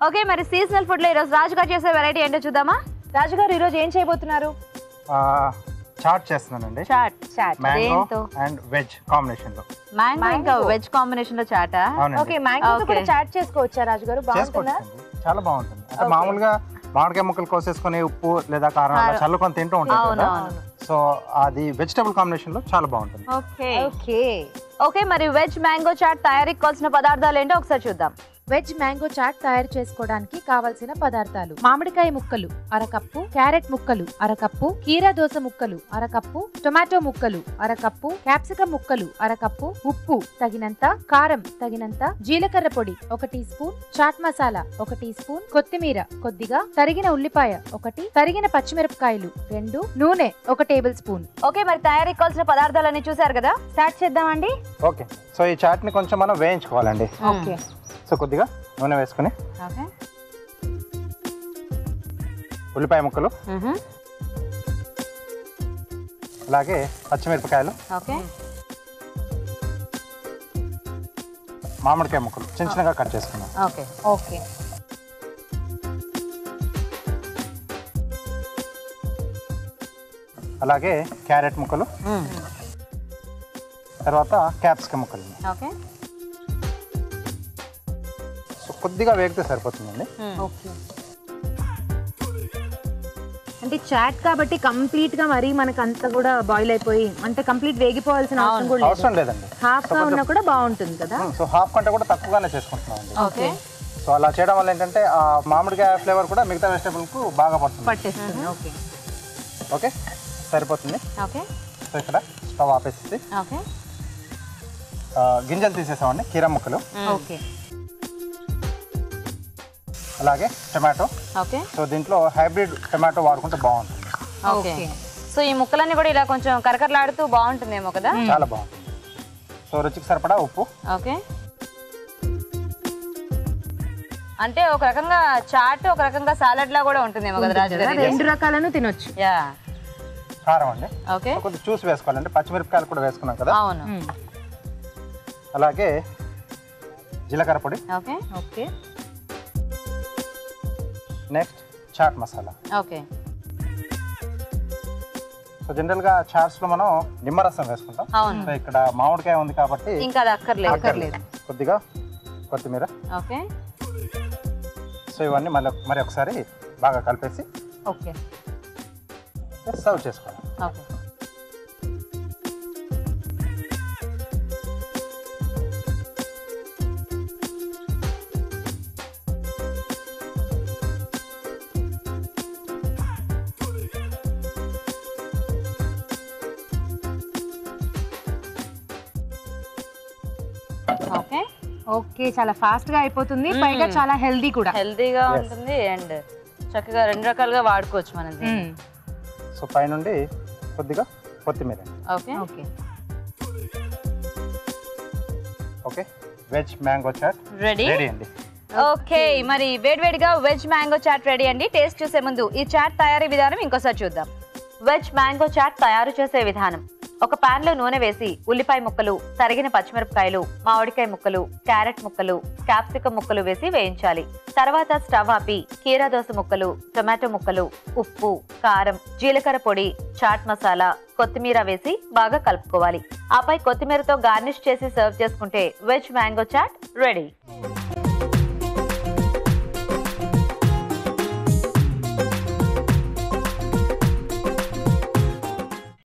Okay మరి seasonal food లో ఈరోజు రాజు గారు చేసే వెరైటీ ఏంటో చూద్దామా రాజుగారు ఈరోజు ఏం చేయబోతున్నారు చాట్ చేస్తున్నానండి చాట్ చాట్ మ్యాంగో దేంతో? అండ్ వెజ్ కాంబినేషన్ లో మ్యాంగో ఇంకా Mango. వెజ్ కాంబినేషన్ లో చాటా అవునండి ఓకే మ్యాంగో Okay. కూడా చాట్ చేసుకోవచ్చా రాజుగారు బాగుంటుందా చేసుకోవచ్చండి చాలా బాగుంటుంది అంటే Okay. మామూలుగా మామిడికాయ ముక్కలు కోసేసుకొని ఉప్పు లేదా కారం అలా కారం. చల్లుకొని తింటూ ఉంటాం అవును కదా అవును సో అది వెజిటబుల్ కాంబినేషన్ లో చాలా బాగుంటుంది ఓకే ఓకే ఓకే మరి వెజ్ మ్యాంగో చాట్ తయారీకి కావాల్సిన పదార్థాలు ఏంటో ఒకసారి చూద్దాం వెజ్ మ్యాంగో చాట్ తయారు చేసుకోవడానికి కావలసిన పదార్థాలు మామిడికాయ ముక్కలు అరకప్పు క్యారెట్ ముక్కలు అరకప్పు కీరా దోస ముక్కలు అరకప్పు టొమాటో ముక్కలు అరకప్పు క్యాప్సికం ముక్కలు అరకప్పు ఉప్పు తగినంత కారం తగినంత జీలకర్ర పొడి ఒక టీ స్పూన్ చాట్ మసాలా ఒక టీ స్పూన్ కొత్తిమీర కొద్దిగా తరిగిన ఉల్లిపాయ ఒకటి తరిగిన పచ్చిమిరపకాయలు రెండు నూనె ఒక టేబుల్ స్పూన్ ఓకే మరి తయారీకి కావాల్సిన పదార్థాలన్నీ చూసారు కదా స్టార్ట్ చేద్దామండి ఓకే సో ఈ చాట్ ని కొంచెం మనం వేయించుకోవాలండి ఓకే సో కొద్దిగా నూనె వేసుకుని ఓకే ఉల్లిపాయ ముక్కలు అలాగే పచ్చిమిరపకాయలు ఓకే మామిడికాయ ముక్కలు చిన్న చిన్నగా కట్ చేసుకున్నాం ఓకే ఓకే అలాగే క్యారెట్ ముక్కలు తర్వాత క్యాప్సికం ముక్కలు ఓకే సో కొద్దిగా వేగితే సరిపోతుందండి ఓకే అంటే చాట్ కాబట్టి కంప్లీట్ గా మరి మనకు అంతా కూడా బాయిల్ అయిపోయి అంటే కంప్లీట్ వేగిపోవాల్సిన అవసరం కూడా లేదు అవసరం లేదండి హాఫ్ గా ఉన్నా కూడా బాగుంటుంది కదా సో హాఫ్ కంటే కూడా తక్కువగానే చేసుకుంటున్నాం అండి ఓకే సో అలా చేయడం వల్ల ఏంటంటే ఆ మామిడికాయ ఫ్లేవర్ కూడా మిగతా వెజిటేబుల్ కు బాగా పడుతుంది పట్టేస్తుంది ఓకే ఓకే సరిపోతుంది ఓకే సో ఇక్కడ స్టవ్ ఆపేసి ఓకే ఆ, గింజలు తీసేసామండి కీర ముక్కలు ఓకే అలాగే టమాటో ఓకే సో దీంట్లో హైబ్రిడ్ టమాటో వాడుకుంటే బాగుంటుంది ఓకే సో ఈ ముక్కలన్నీ కూడా ఇలా కొంచెం కరకరలాడుతూ బాగుంటుందేమో కదా చాలా బాగుంటుంది సో రుచికి సరిపడా ఉప్పు ఓకే అంటే ఒక రకంగా చాట్ ఒక రకంగా సాలడ్ లా కూడా ఉంటుందేమో కదా రాజు గారు ఇది? రెండు రకాలను తినొచ్చు యా కారం అండి ఓకే కొద్దిగా చూసి వేసుకోవాలండి పచ్చిమిరపకాయలు కూడా వేసుకున్నాం కదా అవును అలాగే జీలకర్ర పొడి okay okay next chaat masala okay so జనరల్గా చాట్స్లో మనం నిమ్మరసం వేసుకుంటాం అవును సో ఇక్కడ మామిడికాయ ఉంది కాబట్టి ఇంకా అది అక్కర్లేదు అక్కర్లేదు కొద్దిగా కొత్తిమీర ఓకే సో ఇవన్నీ మళ్ళీ మరి ఒకసారి బాగా కలిపేసి ఓకే సర్వ్ చేసుకోవాలి ఓకే ఓకే ఓకే చాలా ఫాస్ట్ గా అయిపోతుంది పైగా చాలా హెల్దీ కూడా హెల్తీగా ఉంటుంది అండ్ చక్కగా రెండు రకాలుగా వాడుకోవచ్చు మనం దీన్ని. సో పైనుండి కొద్దిగా కొత్తిమీర అండి okay okay okay veg mango chaat ready ready అండి ఓకే మరి వేడివేడిగా వెజ్ మ్యాంగో చాట్ రెడీ అండి టేస్ట్ చూసే ముందు ఈ చాట్ తయారీ విధానం ఇంకోసారి చూద్దాం వెజ్ మ్యాంగో చాట్ తయారు చేసే విధానం ఒక పాన్ లో నూనె వేసి ఉల్లిపాయ ముక్కలు తరిగిన పచ్చిమిరపకాయలు మామిడికాయ ముక్కలు క్యారెట్ ముక్కలు క్యాప్సికం ముక్కలు వేసి వేయించాలి తర్వాత స్టవ్ ఆపి కీరా దోస ముక్కలు టొమాటో ముక్కలు ఉప్పు కారం జీలకర్ర పొడి చాట్ మసాలా కొత్తిమీర వేసి బాగా కలుపుకోవాలి ఆపై కొత్తిమీరతో గార్నిష్ చేసి సర్వ్ చేసుకుంటే వెజ్ మ్యాంగో చాట్ రెడీ